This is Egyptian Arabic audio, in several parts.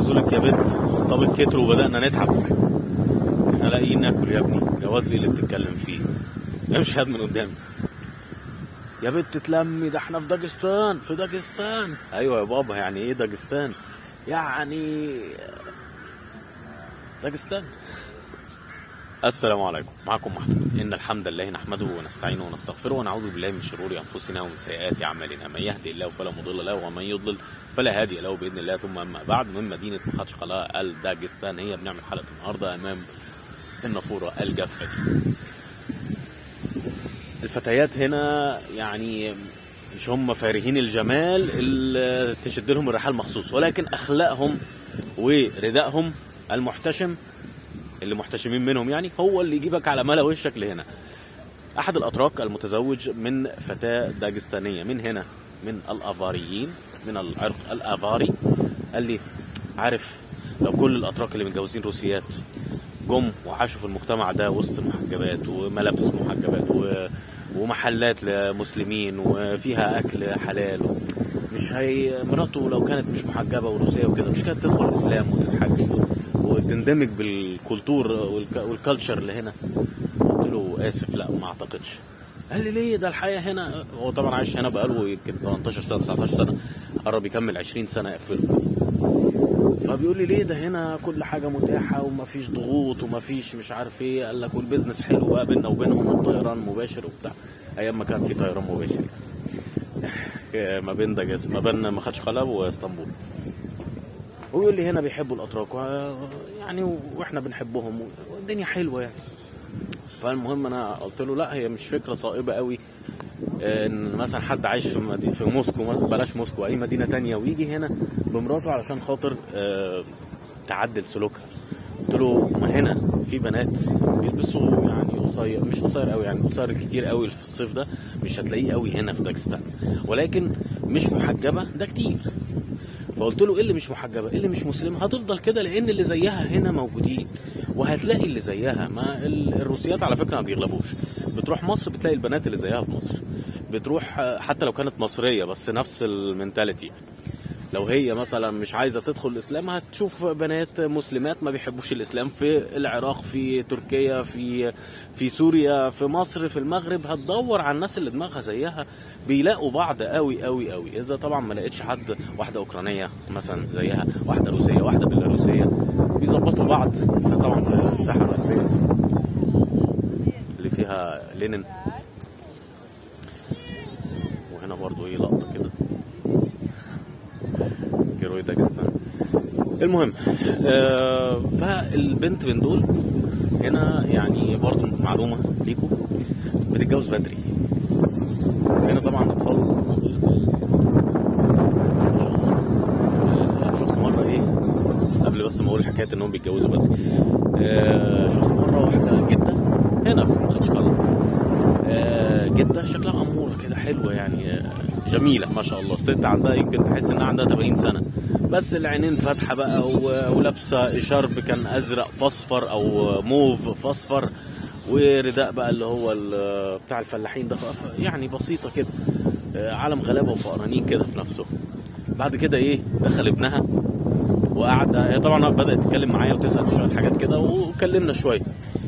يجوزوا لك يا بنت طب الكتر وبدانا نتعب احنا لاقيين ناكل يا ابني جواز ايه اللي بتتكلم فيه امشي هات من قدامي يا بنت تلمي ده احنا في داجستان في داجستان ايوه يا بابا يعني ايه داجستان يعني داجستان السلام عليكم معكم محمود ان الحمد لله نحمده ونستعينه ونستغفره ونعوذ بالله من شرور انفسنا ومن سيئات اعمالنا من يهدي الله فلا مضل له ومن يضلل فلا هادي له باذن الله ثم اما بعد من مدينه مخاتشقلا الداجستانيه بنعمل حلقه النهارده امام النافوره الجافه دي الفتيات هنا يعني مش هم فارهين الجمال اللي تشد لهم الرحال مخصوص ولكن اخلاقهم وردائهم المحتشم اللي محتشمين منهم يعني هو اللي يجيبك على ملا وشك لهنا احد الاتراك المتزوج من فتاه داجستانيه من هنا من الافاريين من العرق الافاري قال لي عارف لو كل الاتراك اللي متجوزين روسيات جم وعاشوا في المجتمع ده وسط محجبات وملابس محجبات و... ومحلات لمسلمين وفيها اكل حلال مش هي مراته لو كانت مش محجبه وروسيه وكده مش كانت تدخل الاسلام وتتحجب وتندمج بالكولتور والك... والكالتشر اللي هنا قلت له اسف لا ما اعتقدش قال لي ليه ده الحياه هنا هو طبعا عايش هنا بقاله يمكن 18 سنه 19 سنه قرب يكمل 20 سنه يقفله فبيقول لي ليه ده هنا كل حاجه متاحه ومفيش ضغوط ومفيش مش عارف ايه قال لك والبيزنس حلو بقى بيننا وبينهم الطيران مباشر وبتاع ايام ما كان في طيران مباشر يعني. ما بين دجاز ما بين ما خدش قلب واسطنبول ويقول لي هنا بيحبوا الاتراك و... يعني واحنا بنحبهم والدنيا حلوه يعني فالمهم انا قلت له لا هي مش فكره صائبه قوي ان مثلا حد عايش في مدي... في موسكو بلاش موسكو اي مدينه تانية ويجي هنا بمراته علشان خاطر آه تعدل سلوكها قلت له ما هنا في بنات بيلبسوا يعني قصير مش قصير قوي يعني قصير كتير قوي في الصيف ده مش هتلاقيه قوي هنا في داجستان ولكن مش محجبه ده كتير فقلت له ايه اللي مش محجبه ايه اللي مش مسلمه هتفضل كده لان اللي زيها هنا موجودين وهتلاقي اللي زيها ما الروسيات على فكره ما بيغلبوش بتروح مصر بتلاقي البنات اللي زيها في مصر بتروح حتى لو كانت مصريه بس نفس المنتاليتي لو هي مثلا مش عايزه تدخل الاسلام هتشوف بنات مسلمات ما بيحبوش الاسلام في العراق في تركيا في في سوريا في مصر في المغرب هتدور على الناس اللي دماغها زيها بيلاقوا بعض قوي قوي قوي اذا طبعا ما لقيتش حد واحده اوكرانيه مثلا زيها واحده روسيه واحده بيلاروسيه بيظبطوا بعض طبعا في الساحه الرئيسيه اللي فيها لينين وهنا برضو ايه لقطه كده جيروي داجستان المهم آه فالبنت من دول هنا يعني برضو معلومه ليكم بتتجوز بدري هنا طبعا الاطفال شفت مره ايه قبل بس ما اقول حكايه انهم بيتجوزوا بدري آه شفت مره واحده جده هنا في مخاتشقلا آه جده شكلها اموره كده حلوه يعني آه جميله ما شاء الله ست عندها يمكن تحس انها عندها 80 سنه بس العينين فاتحه بقى ولابسه شرب كان ازرق فاصفر او موف فاصفر ورداء بقى اللي هو بتاع الفلاحين ده يعني بسيطه كده عالم غلابه وفقرانين كده في نفسه بعد كده ايه دخل ابنها وقعد هي طبعا بدات تتكلم معايا وتسال في شويه حاجات كده وكلمنا شويه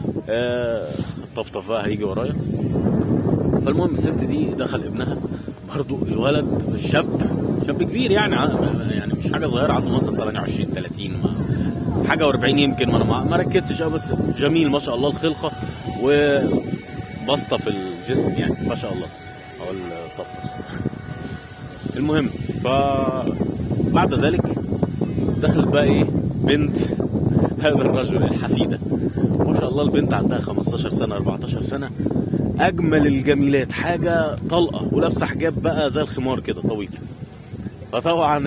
طفطف بقى هيجي ورايا فالمهم الست دي دخل ابنها برضو الولد الشاب شاب كبير يعني يعني مش حاجه صغيره عنده مثلا 28 30 ما حاجه و40 يمكن وانا ما ركزتش قوي بس جميل ما شاء الله الخلقه وبسطه في الجسم يعني ما شاء الله او الطفل المهم فبعد ذلك دخلت بقى ايه بنت هذا الرجل الحفيده ما شاء الله البنت عندها 15 سنه 14 سنه اجمل الجميلات حاجه طلقه ولابسه حجاب بقى زي الخمار كده طويل فطبعا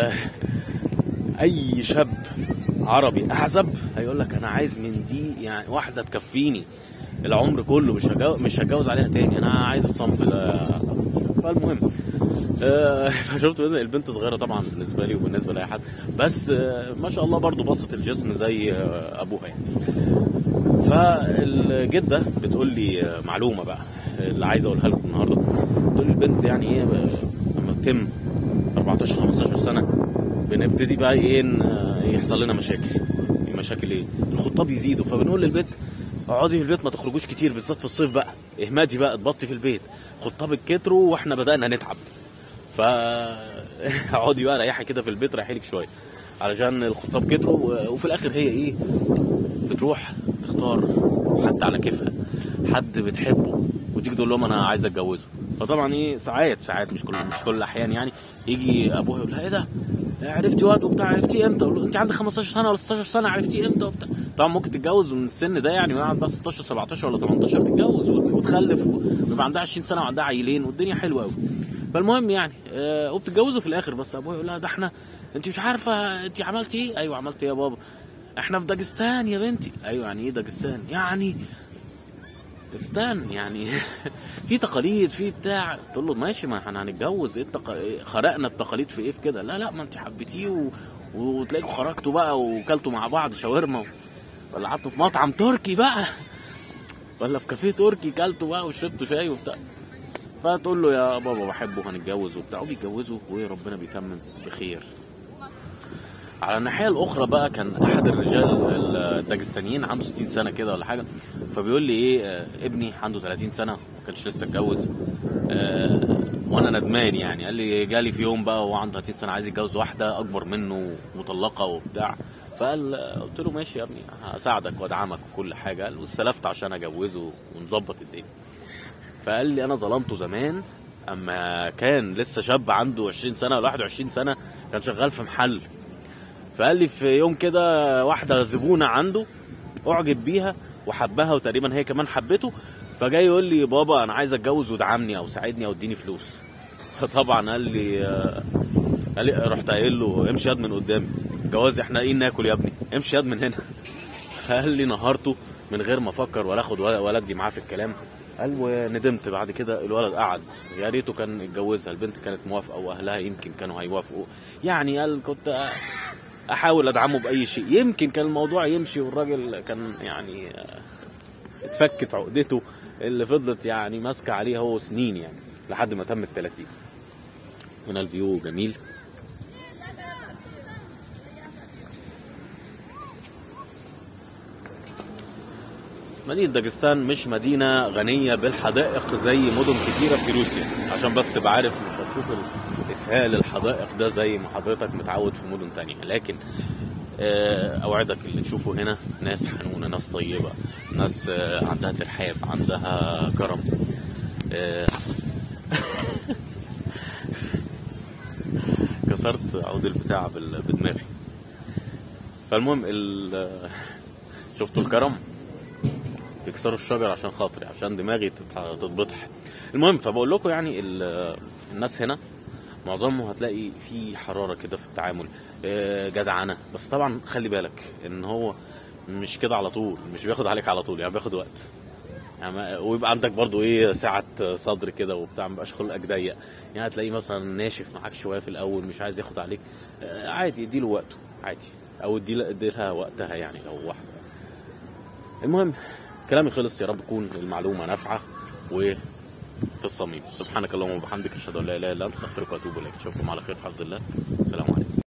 اي شاب عربي احزب هيقول لك انا عايز من دي يعني واحده تكفيني العمر كله مش هجوز مش هتجوز عليها تاني انا عايز الصنف فالمهم آه شفت البنت صغيره طبعا بالنسبه لي وبالنسبه لاي حد بس آه ما شاء الله برضو بسط الجسم زي آه ابوها يعني فالجده بتقول لي معلومه بقى اللي عايز اقولها لكم النهارده بتقول لي البنت يعني ايه لما تتم 14 15 سنه بنبتدي بقى ايه يحصل لنا مشاكل مشاكل ايه الخطاب يزيدوا فبنقول للبيت اقعدي في البيت ما تخرجوش كتير بالذات في الصيف بقى اهمدي بقى اتبطي في البيت خطابك كتروا واحنا بدانا نتعب ف اقعدي بقى ريحي كده في البيت ريحي لك شويه علشان الخطاب كتروا و- وفي الاخر هي ايه بتروح تختار حد على كيفها حد بتحبه وتيجي تقول لهم انا عايز اتجوزه فطبعا ايه ساعات ساعات مش كل مش كل الاحيان يعني يجي ابوها يقول لها ايه ده عرفتي واد وبتاع عرفتيه امتى؟ اقول له انت عندك 15 سنه ولا 16 سنه عرفتيه امتى وبتاع طبعا ممكن تتجوز من السن ده يعني وقاعد بقى 16 17 ولا 18 تتجوز وت- وتخلف ويبقى عندها 20 سنه وعندها عيلين والدنيا حلوه قوي فالمهم يعني آه وبتتجوزوا في الاخر بس ابوها يقول لها ده احنا انت مش عارفه انت عملتي ايه؟ ايوه عملت ايه يا بابا؟ احنا في داجستان يا بنتي ايوه يعني ايه داجستان؟ يعني داجستان يعني في تقاليد في بتاع تقول له ماشي ما احنا هنتجوز ايه التق... إيه خرقنا التقاليد في ايه في كده لا لا ما انت حبيتيه و... وتلاقوا خرجتوا بقى وكلتوا مع بعض شاورما و... ولا قعدتوا في مطعم تركي بقى ولا في كافيه تركي كلتوا بقى وشربتوا شاي وبتاع فتقول له يا بابا بحبه هنتجوز وبتاع وبيتجوزوا وربنا بيكمل بخير على الناحيه الاخرى بقى كان احد الرجال الداجستانيين عنده 60 سنه كده ولا حاجه فبيقول لي ايه آه، ابني عنده 30 سنه ما كانش لسه اتجوز آه، وانا ندمان يعني قال لي جالي في يوم بقى وهو عنده 30 سنه عايز يتجوز واحده اكبر منه مطلقه وبتاع فقال قلت له ماشي يا ابني هساعدك وادعمك وكل حاجه قال واستلفت عشان اجوزه ونظبط الدنيا فقال لي انا ظلمته زمان اما كان لسه شاب عنده 20 سنه ولا 21 سنه كان شغال في محل فقال لي في يوم كده واحده زبونه عنده اعجب بيها وحبها وتقريبا هي كمان حبته فجاي يقول لي بابا انا عايز اتجوز وادعمني او ساعدني او اديني فلوس فطبعا قال لي آه، قال لي رحت قايل له امشي ياد من قدامي جواز احنا ايه ناكل يا ابني امشي ياد من هنا قال لي نهارته من غير ما افكر ولا اخد ولا ولا ادي معاه في الكلام قال وندمت بعد كده الولد قعد يا ريته كان اتجوزها البنت كانت موافقه واهلها يمكن كانوا هيوافقوا يعني قال كنت احاول ادعمه باي شيء يمكن كان الموضوع يمشي والراجل كان يعني آه، اتفكت عقدته اللي فضلت يعني ماسكه عليه هو سنين يعني لحد ما تم ال 30 هنا الفيو جميل مدينة داجستان مش مدينة غنية بالحدائق زي مدن كتيرة في روسيا عشان بس تبقى عارف مش هتشوف إسهال الحدائق ده زي ما حضرتك متعود في مدن تانية لكن آه، أوعدك اللي تشوفه هنا ناس حنونة ناس طيبة ناس آه، عندها ترحاب عندها كرم آه، كسرت عود البتاع بال- بدماغي فالمهم ال- شفتوا الكرم يكسروا الشجر عشان خاطري عشان دماغي تتح- تتبطح المهم فبقول لكم يعني ال- الناس هنا معظمهم هتلاقي في حراره كده في التعامل آه، جدعنه بس طبعا خلي بالك ان هو مش كده على طول مش بياخد عليك على طول يعني بياخد وقت يعني ما- ويبقى عندك برضو ايه سعه صدر كده وبتاع مبقاش خلقك ضيق يعني هتلاقيه مثلا ناشف معاك شويه في الاول مش عايز ياخد عليك آه، عادي اديله وقته عادي او ادي اديلها وقتها يعني لو واحده المهم كلامي خلص يا رب تكون المعلومه نافعه وفي الصميم سبحانك اللهم وبحمدك اشهد ان لا اله الا انت استغفرك واتوب اليك اشوفكم على خير في حفظ الله السلام عليكم